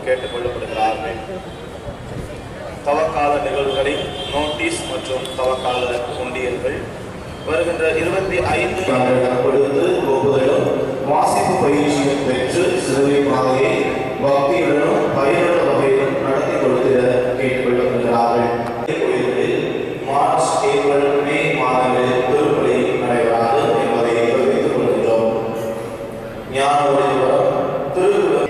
கேட்டுக்கொள்ளப்படுகிறார்கள் தவக்கால நிகழ்வுகளின் நோட்டீஸ் மற்றும் தவக்கால உண்டியல்கள் வருகின்ற இருபத்தி ஐந்து பொழுது ஒப்புதலும் வாசிப்பு பயிற்சியும் பெற்று சிறுவை பாதையை பக்தியுடனும் பயனுள்ள வகையிலும் நடத்தி கொடுத்திட கேட்டுக்கொள்ளப்படுகிறார்கள் கோயில்களில் மார்ச் ஏப்ரல் மே மாதங்களில் திருப்பலி நடைபெறாது என்பதை தெரிவித்துக் கொள்கின்றோம் ஞான ஒளிபரம் திருக்குறள்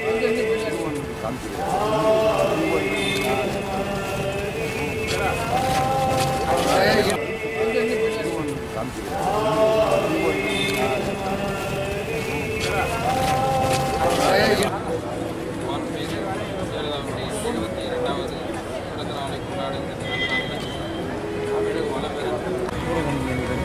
வான்மீது ஜெயலலிதாவுடைய இருபத்தி இரண்டாவது பிறந்த நாளை கொண்டாடும் இந்த பிறந்த நாளில் தமிழ் வளம் பெறும்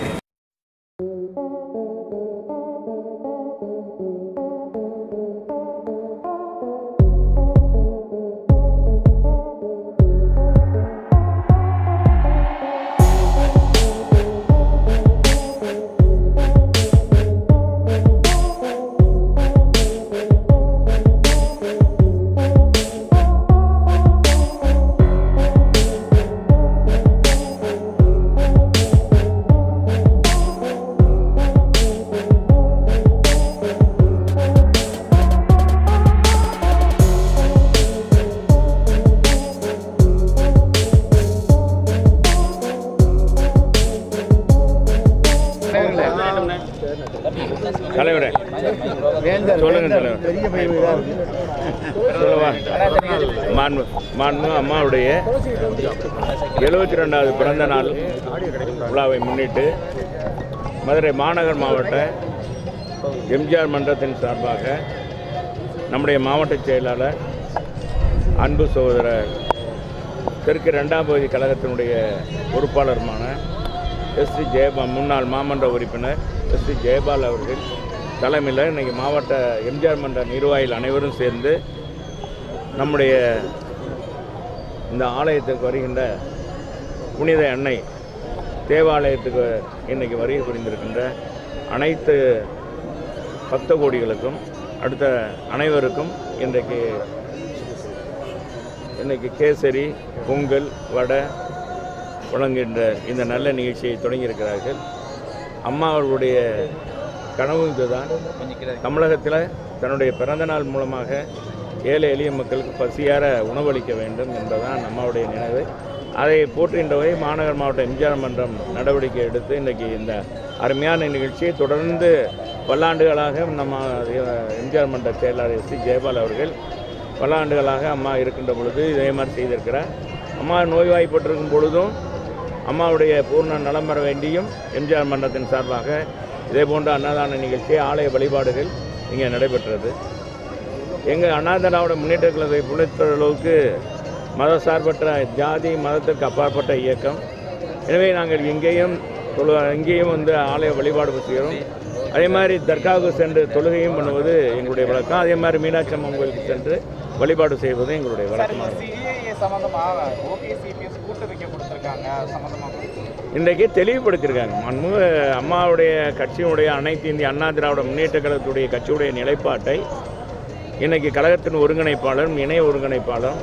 தலைவரே சொல்லுங்க தலைவர் சொல்லவா மாண்பு மாண்பு அம்மாவுடைய எழுபத்தி ரெண்டாவது பிறந்த நாள் விழாவை முன்னிட்டு மதுரை மாநகர் மாவட்ட எம்ஜிஆர் மன்றத்தின் சார்பாக நம்முடைய மாவட்ட செயலாளர் அன்பு சகோதரர் தெற்கு ரெண்டாம் பகுதி கழகத்தினுடைய பொறுப்பாளருமான எஸ் டி ஜெயபால் முன்னாள் மாமன்ற உறுப்பினர் எஸ் டி ஜெயபால் அவர்கள் தலைமையில் இன்றைக்கி மாவட்ட எம்ஜிஆர் மன்ற நிர்வாகிகள் அனைவரும் சேர்ந்து நம்முடைய இந்த ஆலயத்துக்கு வருகின்ற புனித அன்னை தேவாலயத்துக்கு இன்றைக்கி வருகை புரிந்திருக்கின்ற அனைத்து பக்த கோடிகளுக்கும் அடுத்த அனைவருக்கும் இன்றைக்கு இன்னைக்கு கேசரி பொங்கல் வடை வழங்குகின்ற இந்த நல்ல நிகழ்ச்சியை தொடங்கியிருக்கிறார்கள் அம்மா அவர்களுடைய கனவு இதுதான் தமிழகத்தில் தன்னுடைய பிறந்த நாள் மூலமாக ஏழை எளிய மக்களுக்கு பசியார உணவளிக்க வேண்டும் என்பதுதான் அம்மாவுடைய நினைவு அதை போற்றுகின்ற வகை மாநகர் மாவட்ட எம்ஜிஆர் மன்றம் நடவடிக்கை எடுத்து இன்றைக்கி இந்த அருமையான நிகழ்ச்சியை தொடர்ந்து பல்லாண்டுகளாக நம்ம எம்ஜிஆர் மன்ற செயலாளர் எஸ் சி ஜெயபால் அவர்கள் பல ஆண்டுகளாக அம்மா இருக்கின்ற பொழுது இதே மாதிரி செய்திருக்கிறார் அம்மா நோய்வாய்ப்பட்டிருக்கும் பொழுதும் அம்மாவுடைய பூர்ண நலம் பெற வேண்டியும் எம்ஜிஆர் மன்றத்தின் சார்பாக இதே போன்ற அன்னதான நிகழ்ச்சி ஆலய வழிபாடுகள் இங்கே நடைபெற்றது எங்கள் அண்ணா திராவிட முன்னேற்ற கழகத்தை புனித்த அளவுக்கு மத சார்பற்ற ஜாதி மதத்திற்கு அப்பாற்பட்ட இயக்கம் எனவே நாங்கள் இங்கேயும் தொழு இங்கேயும் வந்து ஆலய வழிபாடு செய்கிறோம் அதே மாதிரி தர்காவுக்கு சென்று தொழுகையும் பண்ணுவது எங்களுடைய வழக்கம் அதே மாதிரி மீனாட்சி அம்மன் கோயிலுக்கு சென்று வழிபாடு செய்வது எங்களுடைய வழக்கமாக சிஏஏ சம்பந்தமா ஓபிஎஸ் சிபிஎஸ் கூட்டு வைக்க கொடுத்துருக்காங்க சம்பந்தமா இன்றைக்கு தெளிவுபடுத்தியிருக்காங்க மன்முக அம்மாவுடைய கட்சியினுடைய அனைத்து இந்திய அண்ணா திராவிட முன்னேற்ற கழகத்துடைய கட்சியுடைய நிலைப்பாட்டை இன்னைக்கு கழகத்தின் ஒருங்கிணைப்பாளரும் இணை ஒருங்கிணைப்பாளரும்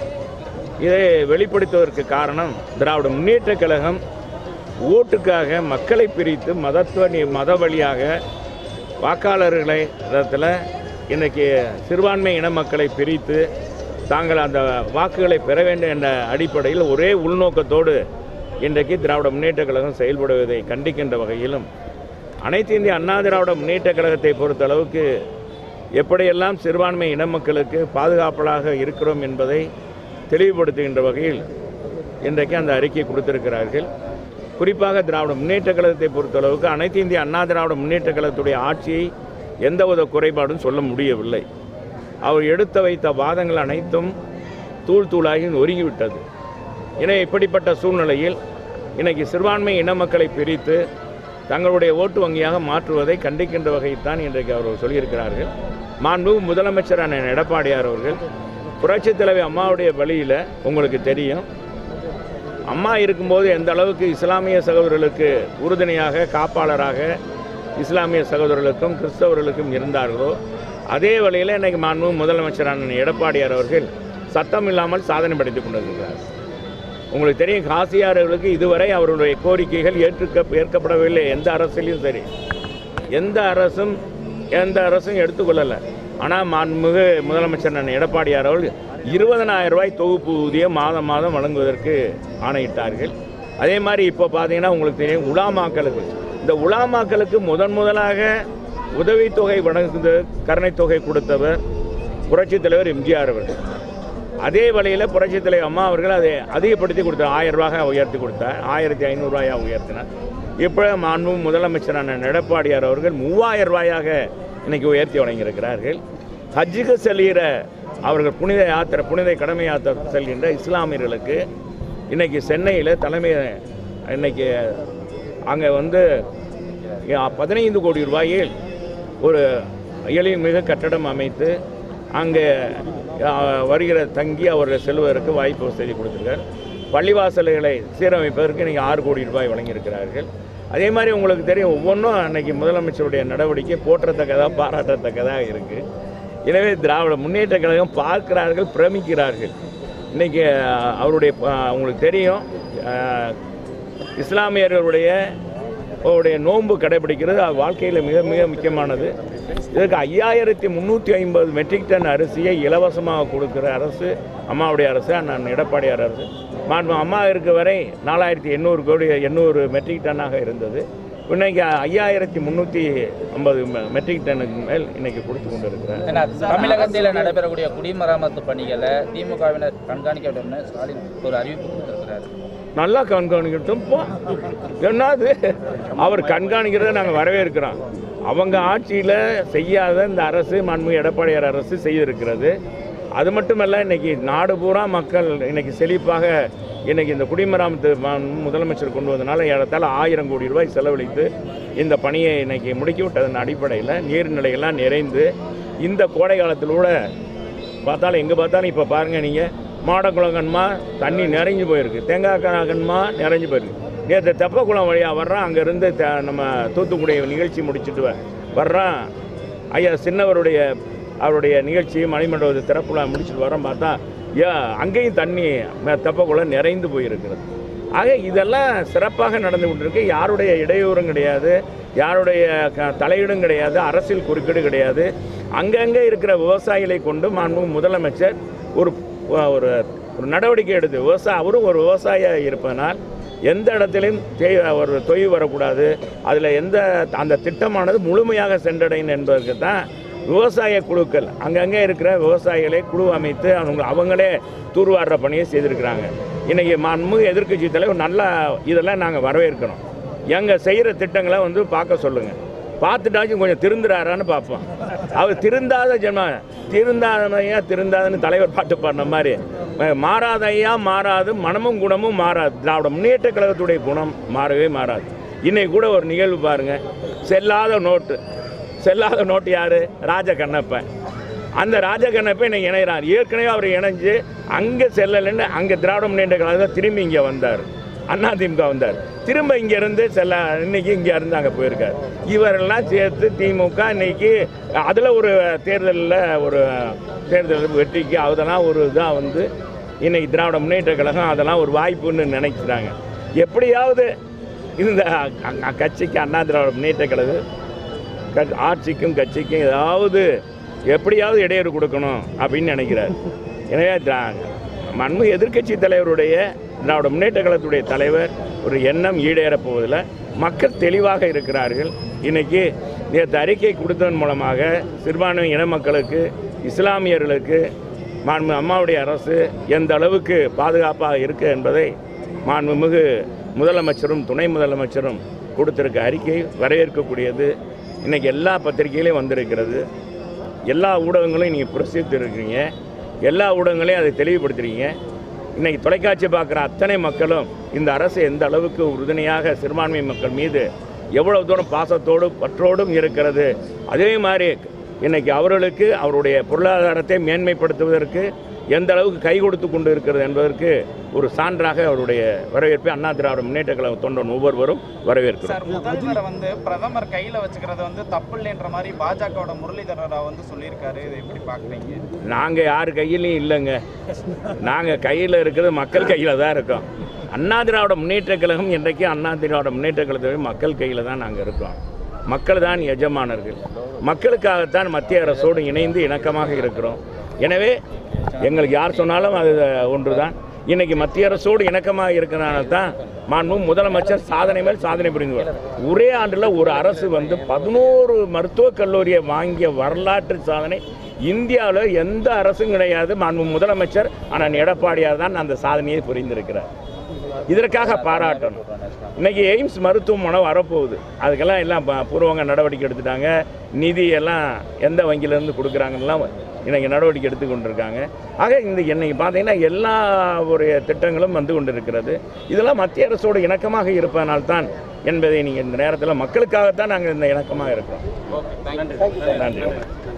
இதை வெளிப்படுத்துவதற்கு காரணம் திராவிட முன்னேற்ற கழகம் ஓட்டுக்காக மக்களை பிரித்து மதத்துவ நி- மத வழியாக வாக்காளர்களை இடத்துல இன்னைக்கு சிறுபான்மை இன மக்களை பிரித்து தாங்கள் அந்த வாக்குகளை பெற வேண்டும் என்ற அடிப்படையில் ஒரே உள்நோக்கத்தோடு இன்றைக்கு திராவிட முன்னேற்ற கழகம் செயல்படுவதை கண்டிக்கின்ற வகையிலும் அனைத்து இந்திய அண்ணா திராவிட முன்னேற்ற கழகத்தை பொறுத்த அளவுக்கு எப்படியெல்லாம் சிறுபான்மை இன மக்களுக்கு பாதுகாப்பலாக இருக்கிறோம் என்பதை தெளிவுபடுத்துகின்ற வகையில் இன்றைக்கு அந்த அறிக்கை கொடுத்திருக்கிறார்கள் குறிப்பாக திராவிட முன்னேற்ற கழகத்தை பொறுத்தளவுக்கு அனைத்து இந்திய அண்ணா திராவிட முன்னேற்ற கழகத்துடைய ஆட்சியை எந்தவித குறைபாடும் சொல்ல முடியவில்லை அவர் எடுத்து வைத்த வாதங்கள் அனைத்தும் தூள் தூளாகி ஒருங்கிவிட்டது எனவே இப்படிப்பட்ட சூழ்நிலையில் இன்னைக்கு சிறுபான்மை இன மக்களை பிரித்து தங்களுடைய ஓட்டு வங்கியாக மாற்றுவதை கண்டிக்கின்ற வகையில் தான் இன்றைக்கு அவர் சொல்லியிருக்கிறார்கள் மாண்பு முதலமைச்சரான எடப்பாடியார் அவர்கள் புரட்சித் தலைவி அம்மாவுடைய வழியில் உங்களுக்கு தெரியும் அம்மா இருக்கும்போது எந்த அளவுக்கு இஸ்லாமிய சகோதரர்களுக்கு உறுதுணையாக காப்பாளராக இஸ்லாமிய சகோதரர்களுக்கும் கிறிஸ்தவர்களுக்கும் இருந்தார்களோ அதே வழியில் இன்னைக்கு மாண்பு முதலமைச்சரான எடப்பாடியார் அவர்கள் சத்தம் இல்லாமல் சாதனை படைத்துக் கொண்டிருக்கிறார் உங்களுக்கு தெரியும் காசியார்களுக்கு இதுவரை அவருடைய கோரிக்கைகள் ஏற்றுக்க ஏற்கப்படவில்லை எந்த அரசிலும் சரி எந்த அரசும் எந்த அரசும் எடுத்துக்கொள்ளலை ஆனால் மாண்புமிகு முதலமைச்சர் நான் எடப்பாடியார் அவர்கள் இருபதனாயிரம் ரூபாய் தொகுப்பு ஊதியம் மாதம் மாதம் வழங்குவதற்கு ஆணையிட்டார்கள் அதே மாதிரி இப்போ பார்த்தீங்கன்னா உங்களுக்கு தெரியும் உலாமாக்களுக்கு இந்த உலாமாக்களுக்கு முதன் முதலாக உதவித்தொகை வழங்குது கருணைத் தொகை கொடுத்தவர் புரட்சித் தலைவர் எம்ஜிஆர் அவர்கள் அதே வழியில் புரட்சித் தலைவர் அம்மா அவர்கள் அதை அதிகப்படுத்தி கொடுத்தார் ஆயிரம் ரூபாய் உயர்த்தி கொடுத்தார் ஆயிரத்தி ஐநூறுரூவாயா உயர்த்தினார் இப்போ மாண்பு முதலமைச்சரான எடப்பாடியார் அவர்கள் மூவாயிரம் ரூபாயாக இன்னைக்கு உயர்த்தி வழங்கியிருக்கிறார்கள் ஹஜ்ஜுக்கு செல்கிற அவர்கள் புனித யாத்திரை புனித கடமை யாத்திரை செல்கின்ற இஸ்லாமியர்களுக்கு இன்னைக்கு சென்னையில் தலைமை இன்னைக்கு அங்கே வந்து பதினைந்து கோடி ரூபாயில் ஒரு எளிமிகு கட்டடம் அமைத்து அங்கே அஹ், வருகிற தங்கி அவர் செல்வதற்கு வாய்ப்பு வசதி கொடுத்துருக்கார் பள்ளிவாசல்களை சீரமைப்பதற்கு இன்றைக்கி ஆறு கோடி ரூபாய் வழங்கியிருக்கிறார்கள் அதே மாதிரி உங்களுக்கு தெரியும் ஒவ்வொன்றும் அன்னைக்கு முதலமைச்சருடைய நடவடிக்கை போற்றத்தக்கதாக பாராட்டத்தக்கதாக இருக்குது எனவே திராவிட முன்னேற்ற கழகம் பார்க்கிறார்கள் பிரமிக்கிறார்கள் இன்றைக்கி அவருடைய அஹ், உங்களுக்கு தெரியும் அஹ், இஸ்லாமியர்களுடைய அவருடைய நோன்பு கடைபிடிக்கிறது அது வாழ்க்கையில் மிக மிக முக்கியமானது இதற்கு ஐயாயிரத்தி முந்நூற்றி ஐம்பது மெட்ரிக் டன் அரிசியை இலவசமாக கொடுக்குற அரசு அம்மாவுடைய அரசு நான் எடப்பாடியார் அரசு மாண்பு அம்மா இருக்க வரை நாலாயிரத்தி எண்ணூறு கோடி எண்ணூறு மெட்ரிக் டன்னாக இருந்தது இன்னைக்கு ஐயாயிரத்தி முந்நூற்றி ஐம்பது மெட்ரிக் டன்னுக்கு மேல் இன்னைக்கு கொடுத்து கொண்டு இருக்கிறார் ஏன்னா, தமிழகத்தில் நடைபெறக்கூடிய குடிமராமத்து பணிகளை திமுகவினர் கண்காணிக்க வேண்டும்னு ஸ்டாலின் ஒரு அறிவிப்பு கொடுத்திருக்கிறார் நல்லா கண்காணிக்கட்டும் போ என்னது அவர் கண்காணிக்கிறத நாங்கள் வரவேற்கிறோம் அவங்க ஆட்சியில் செய்யாத இந்த அரசு மாண்பு எடப்பாடியார் அரசு செய்திருக்கிறது அது மட்டுமல்ல இன்னைக்கு நாடு பூரா மக்கள் இன்னைக்கு செழிப்பாக இன்னைக்கு இந்த குடிமராமத்து ம- முதலமைச்சர் கொண்டு வந்தனால ஏறத்தாழ ஆயிரம் கோடி ரூபாய் செலவழித்து இந்த பணியை இன்னைக்கு முடுக்கி விட்டதன் அடிப்படையில் நீர்நிலையெல்லாம் நிறைந்து இந்த கோடை காலத்தில் கூட பார்த்தாலும் எங்கே பார்த்தாலும் இப்போ பாருங்கள் நீங்கள் மாடக்குளங்கன்மா தண்ணி நிறைஞ்சு போயிருக்கு தேங்காய் கணக்கன்மா நிறைஞ்சு போயிருக்கு நேற்று தெப்பக்குளம் வழியாக வர்றான் அங்கேருந்து த நம்ம தூத்துக்குடி நிகழ்ச்சி முடிச்சுட்டு வ- வர்றான் ஐயா சின்னவருடைய அவருடைய நிகழ்ச்சி மணிமண்டபத்தை திறப்புல முடிச்சுட்டு வரோம் பார்த்தா ஏ அங்கேயும் தண்ணி ம- தெப்பக்குளம் நிறைந்து போயிருக்கிறது ஆக இதெல்லாம் சிறப்பாக நடந்து கொண்டிருக்கு யாருடைய இடையூறும் கிடையாது யாருடைய க தலையீடும் கிடையாது அரசியல் குறுக்கீடு கிடையாது அங்கங்கே இருக்கிற விவசாயிகளை கொண்டு மாண்பு முதலமைச்சர் ஒரு ஒரு ஒரு நடவடிக்கை எடுத்து விவசாய அவரும் ஒரு விவசாயியாக இருப்பதனால் எந்த இடத்திலும் தே ஒரு தொய்வு வரக்கூடாது அதில் எந்த அந்த திட்டமானது முழுமையாக சென்றடையும் என்பதற்கு தான் விவசாய குழுக்கள் அங்கங்கே இருக்கிற விவசாயிகளை குழு அமைத்து அவங்க அவங்களே தூர்வாடுற பணியை செய்திருக்கிறாங்க இன்றைக்கி மாண்புமிகு எதிர்க்கட்சி தலைவர் நல்லா இதெல்லாம் நாங்கள் வரவேற்கிறோம் எங்கள் செய்கிற திட்டங்களை வந்து பார்க்க சொல்லுங்கள் பார்த்துட்டாச்சும் கொஞ்சம் திருந்துறாரான்னு பார்ப்போம் அவர் திருந்தாத ஜென்ம திருந்தாதையா திருந்தாதன்னு தலைவர் பாட்டு பாடின மாதிரி அஹ், மாறாத ஐயா மாறாது மனமும் குணமும் மாறாது திராவிட முன்னேற்ற கழகத்துடைய குணம் மாறவே மாறாது இன்னைக்கு கூட ஒரு நிகழ்வு பாருங்க செல்லாத நோட்டு செல்லாத நோட்டு யாரு ராஜ கண்ணப்பன் அந்த ராஜ கண்ணப்பன் இன்னைக்கு இணைகிறார் ஏற்கனவே அவர் இணைஞ்சு அங்கே செல்லலைன்னு அங்கே திராவிட முன்னேற்ற கழகம் திரும்பி இங்கே வந்தார் அதிமுக வந்தார் திரும்ப இங்க இருந்து செல்ல இன்னைக்கு இங்க இருந்து அங்கே போயிருக்கார் இவரெல்லாம் சேர்த்து திமுக இன்னைக்கு அதில் ஒரு தேர்தலில் ஒரு தேர்தல் வெற்றிக்கு அதெல்லாம் ஒரு இதாக வந்து இன்னைக்கு திராவிட முன்னேற்ற கழகம் அதெல்லாம் ஒரு வாய்ப்புன்னு நினைக்கிறாங்க எப்படியாவது இந்த அ- அ- கட்சிக்கு அண்ணா திராவிட முன்னேற்ற கழகம் க- ஆட்சிக்கும் கட்சிக்கும் ஏதாவது எப்படியாவது இடையூறு கொடுக்கணும் அப்படின்னு நினைக்கிறார் எனவே திரா- மண்பு எதிர்க்கட்சி தலைவருடைய திராவிட முன்னேற்ற கழகத்துடைய தலைவர் ஒரு எண்ணம் ஈடேறப் போவதில் மக்கள் தெளிவாக இருக்கிறார்கள் இன்னைக்கு நேற்று அறிக்கை கொடுத்ததன் மூலமாக சிறுபான்மை இன மக்களுக்கு இஸ்லாமியர்களுக்கு மாண்பு அம்மாவுடைய அரசு எந்த அளவுக்கு பாதுகாப்பாக இருக்கு என்பதை மாண்புமிகு முதலமைச்சரும் துணை முதலமைச்சரும் கொடுத்திருக்க அறிக்கை வரவேற்கக்கூடியது இன்னைக்கு எல்லா பத்திரிகையிலையும் வந்திருக்கிறது எல்லா ஊடகங்களையும் நீங்கள் பிரசித்து இருக்கிறீங்க எல்லா ஊடகங்களையும் அதை தெளிவுபடுத்துறீங்க இன்னைக்கு தொலைக்காட்சி பார்க்குற அத்தனை மக்களும் இந்த அரசு எந்த அளவுக்கு உறுதுணையாக சிறுபான்மை மக்கள் மீது எவ்வளவு தூரம் பாசத்தோடும் பற்றோடும் இருக்கிறது அதே மாதிரி இன்னைக்கு அவர்களுக்கு அவருடைய பொருளாதாரத்தை மேன்மைப்படுத்துவதற்கு எந்த அளவுக்கு கை கொடுத்து கொண்டு இருக்கிறது என்பதற்கு ஒரு சான்றாக அவருடைய வரவேற்பை அண்ணா திராவிட முன்னேற்ற கழக தொண்டன் ஒவ்வொருவரும் வரவேற்கிறோம் சார் முதல்வரை வந்து பிரதமர் கையில வச்சுக்கிறது வந்து தப்பு இல்லைன்ற மாதிரி பாஜகவோட முரளிதர ராவ் வந்து சொல்லியிருக்காரு இதை எப்படி பாக்குறீங்க நாங்கள் யார் கையிலையும் இல்லைங்க நாங்கள் கையில் இருக்கிறது மக்கள் கையில் தான் இருக்கோம் அண்ணா திராவிட முன்னேற்ற கழகம் இன்றைக்கு அண்ணா திராவிட முன்னேற்ற கழகத்தை மக்கள் கையில் தான் நாங்கள் இருக்கோம் மக்கள் தான் எஜமானர்கள் மக்களுக்காகத்தான் மத்திய அரசோடு இணைந்து இணக்கமாக இருக்கிறோம் எனவே எங்களுக்கு யார் சொன்னாலும் அது ஒன்று தான் இன்னைக்கு மத்திய அரசோடு இணக்கமாக இருக்கிறனால தான் மாண்பு முதலமைச்சர் சாதனை மேல் சாதனை புரிந்து ஒரே ஆண்டில் ஒரு அரசு வந்து பதினோரு மருத்துவக் கல்லூரியை வாங்கிய வரலாற்று சாதனை இந்தியாவில் எந்த அரசும் கிடையாது மாண்பு முதலமைச்சர் ஆனால் எடப்பாடியார் தான் அந்த சாதனையை புரிந்திருக்கிறார் இதற்காக பாராட்டணும் இன்னைக்கு எய்ம்ஸ் மருத்துவமனை வரப்போகுது அதுக்கெல்லாம் எல்லாம் ப- பூர்வங்க நடவடிக்கை எடுத்துட்டாங்க நிதி எல்லாம் எந்த வங்கியிலேருந்து கொடுக்குறாங்கலாம் இன்னைக்கு நடவடிக்கை எடுத்து கொண்டிருக்காங்க ஆக இந்த இன்னைக்கு பார்த்தீங்கன்னா எல்லா ஒரு திட்டங்களும் வந்து கொண்டிருக்கிறது இதெல்லாம் மத்திய அரசோடு இணக்கமாக இருப்பதனால்தான் என்பதை நீங்கள் இந்த நேரத்தில் மக்களுக்காகத்தான் நாங்கள் இந்த இணக்கமாக இருக்கிறோம் ஓகே தேங்க்யூ நன்றி